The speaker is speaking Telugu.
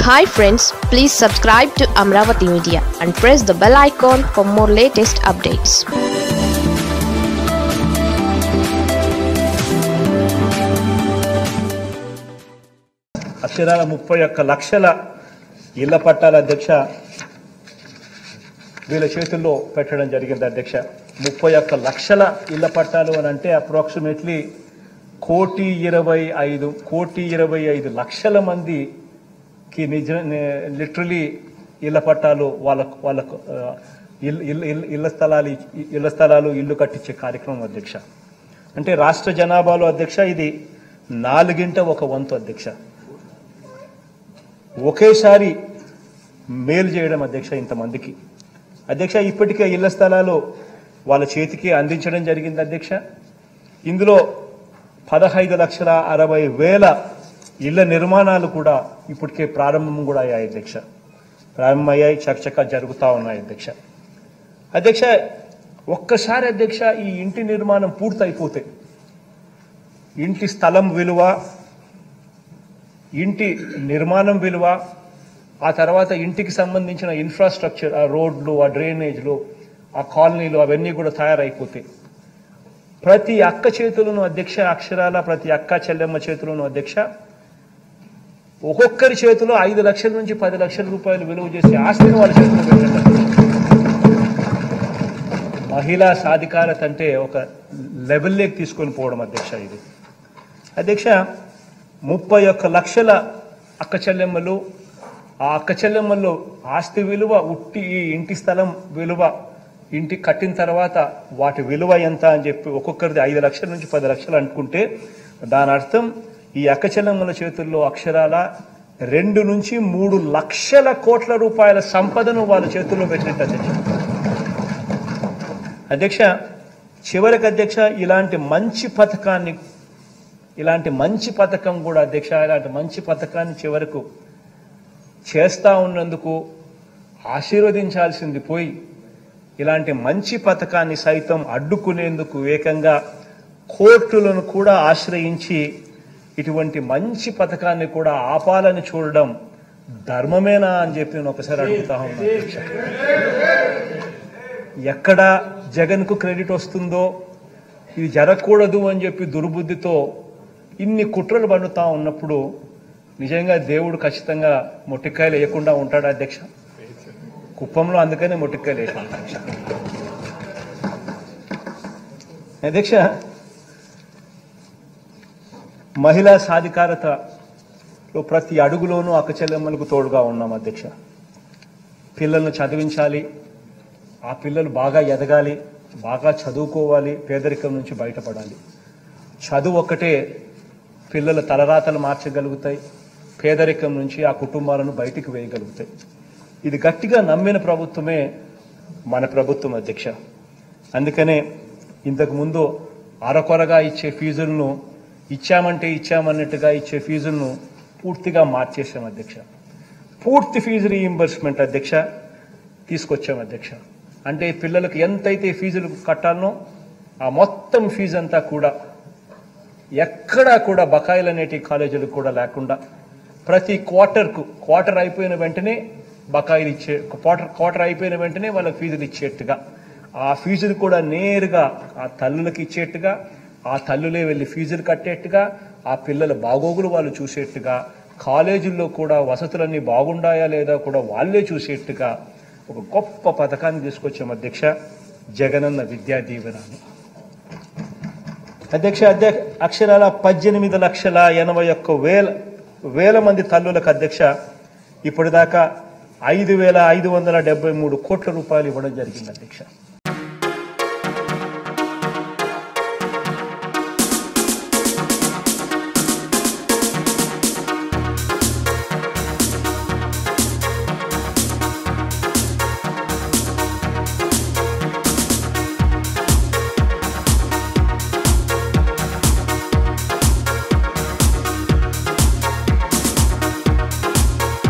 Hi friends please subscribe to Amaravati media and press the bell icon for more latest updates అక్షరాల ముప్పై ఒక్క లక్షల ఇళ్ల పట్టాల అధ్యక్ష వీళ్ళ చేతుల్లో పెట్టడం జరిగింది అధ్యక్ష ముప్పై ఒక్క లక్షల ఇళ్ల పట్టాలు అని అంటే అప్రాక్సిమేట్లీ కోటి ఇరవై ఐదు కోటి ఇరవై ఐదు లక్షల మందికి నిజ లిటరలీ ఇళ్ల పట్టాలు వాళ్ళకు వాళ్ళకు ఆ, ఇల్- ఇల్- ఇల్- ఇళ్ల స్థలాలు ఇ- ఇళ్ల స్థలాలు ఇల్లు కట్టించే కార్యక్రమం అధ్యక్ష అంటే రాష్ట్ర జనాభాలో అధ్యక్ష ఇది నాలుగింట ఒక వంతు అధ్యక్ష ఒకేసారి మేలు చేయడం అధ్యక్ష ఇంతమందికి అధ్యక్ష ఇప్పటికే ఇళ్ల స్థలాలు వాళ్ళ చేతికి అందించడం జరిగింది అధ్యక్ష ఇందులో పదహైదు లక్షల అరవై వేల ఇళ్ల నిర్మాణాలు కూడా ఇప్పటికే ప్రారంభం కూడా అయ్యాయి అధ్యక్ష ప్రారంభమయ్యాయి చకచకా జరుగుతూ ఉన్నాయి అధ్యక్ష అధ్యక్ష ఒక్కసారి అధ్యక్ష ఈ ఇంటి నిర్మాణం పూర్తయిపోతే ఇంటి స్థలం విలువ ఇంటి నిర్మాణం విలువ ఆ తర్వాత ఇంటికి సంబంధించిన ఇన్ఫ్రాస్ట్రక్చర్ ఆ రోడ్లు ఆ డ్రైనేజ్లు ఆ కాలనీలు అవన్నీ కూడా తయారైపోతాయి ప్రతి అక్క చేతులను అధ్యక్ష అక్షరాల ప్రతి అక్క చెల్లెమ్మ చేతులను అధ్యక్ష ఒక్కొక్కరి చేతిలో ఐదు లక్షల నుంచి పది లక్షల రూపాయలు విలువ చేసే ఆస్తిని వాళ్ళ చేతిలో పెట్టండి అధ్యక్ష. మహిళా సాధికారత అంటే ఒక లెవెల్లోకి తీసుకొని పోవడం అధ్యక్ష ఇది అధ్యక్ష ముప్పై ఒక్క లక్షల అక్క చెల్లెమ్మలు ఆ అక్క చెల్లెమ్మల్లో ఆస్తి విలువ ఉట్టి ఈ ఇంటి స్థలం విలువ ఇంటి కట్టిన తర్వాత వాటి విలువ ఎంత అని చెప్పి ఒక్కొక్కరిది ఐదు లక్షల నుంచి పది లక్షలు అనుకుంటే దాని అర్థం ఈ అక్క చెల్లెమ్మల చేతుల్లో అక్షరాల రెండు నుంచి మూడు లక్షల కోట్ల రూపాయల సంపదను వాళ్ళ చేతుల్లో పెట్టినట్టు అధ్యక్ష అధ్యక్ష చివరికి అధ్యక్ష ఇలాంటి మంచి పథకాన్ని ఇలాంటి మంచి పథకం కూడా అధ్యక్ష ఇలాంటి మంచి పథకాన్ని చివరకు చేస్తా ఉన్నందుకు ఆశీర్వదించాల్సింది పోయి ఇలాంటి మంచి పథకాన్ని సైతం అడ్డుకునేందుకు ఏకంగా కోర్టులను కూడా ఆశ్రయించి ఇటువంటి మంచి పథకాన్ని కూడా ఆపాలని చూడడం ధర్మమేనా అని చెప్పి నేను ఒకసారి అడుగుతా ఉన్నా అధ్యక్ష ఎక్కడ జగన్కు క్రెడిట్ వస్తుందో ఇది జరగకూడదు అని చెప్పి దుర్బుద్ధితో ఇన్ని కుట్రలు పండుతా ఉన్నప్పుడు నిజంగా దేవుడు ఖచ్చితంగా మొట్టికాయలు వేయకుండా ఉంటాడు అధ్యక్ష కుప్పంలో అందుకనే మొట్టికాయలు వేసాం అధ్యక్ష అధ్యక్ష మహిళా సాధికారతలో ప్రతి అడుగులోనూ అక్కచెల్లెమ్మలకు తోడుగా ఉన్నాం అధ్యక్ష పిల్లలను చదివించాలి ఆ పిల్లలు బాగా ఎదగాలి బాగా చదువుకోవాలి పేదరికం నుంచి బయటపడాలి చదువు ఒక్కటే పిల్లల తలరాతలు మార్చగలుగుతాయి పేదరికం నుంచి ఆ కుటుంబాలను బయటికి వేయగలుగుతాయి ఇది గట్టిగా నమ్మిన ప్రభుత్వమే మన ప్రభుత్వం అధ్యక్ష అందుకనే ఇంతకు ముందు అరకొరగా ఇచ్చే ఫీజులను ఇచ్చామంటే ఇచ్చామన్నట్టుగా ఇచ్చే ఫీజులను పూర్తిగా మార్చేసాం అధ్యక్ష పూర్తి ఫీజు రీయింబర్స్మెంట్ అధ్యక్ష తీసుకొచ్చాం అధ్యక్ష అంటే పిల్లలకు ఎంతైతే ఫీజులు కట్టాలనో ఆ మొత్తం ఫీజు అంతా కూడా ఎక్కడా కూడా బకాయిలు అనేటి కాలేజీలకు కూడా లేకుండా ప్రతి క్వార్టర్కు క్వార్టర్ అయిపోయిన వెంటనే బకాయిలు ఇచ్చే క్వార్టర్ క్వార్టర్ అయిపోయిన వెంటనే వాళ్ళకి ఫీజులు ఇచ్చేట్టుగా ఆ ఫీజులు కూడా నేరుగా ఆ తల్లులకు ఇచ్చేట్టుగా ఆ తల్లులే వెళ్ళి ఫీజులు కట్టేట్టుగా ఆ పిల్లల బాగోగులు వాళ్ళు చూసేట్టుగా కాలేజీల్లో కూడా వసతులన్నీ బాగుండాయా లేదా కూడా వాళ్ళే చూసేట్టుగా ఒక గొప్ప పథకాన్ని తీసుకొచ్చాం అధ్యక్ష జగనన్న విద్యా దీవెన అని అధ్యక్ష అధ్యక్ష అక్షరాల పద్దెనిమిది లక్షల ఎనభై ఒక్క వేల వేల మంది తల్లులకు అధ్యక్ష ఇప్పటిదాకా ఐదు వేల ఐదు వందల డెబ్బై మూడు కోట్ల రూపాయలు ఇవ్వడం జరిగింది అధ్యక్ష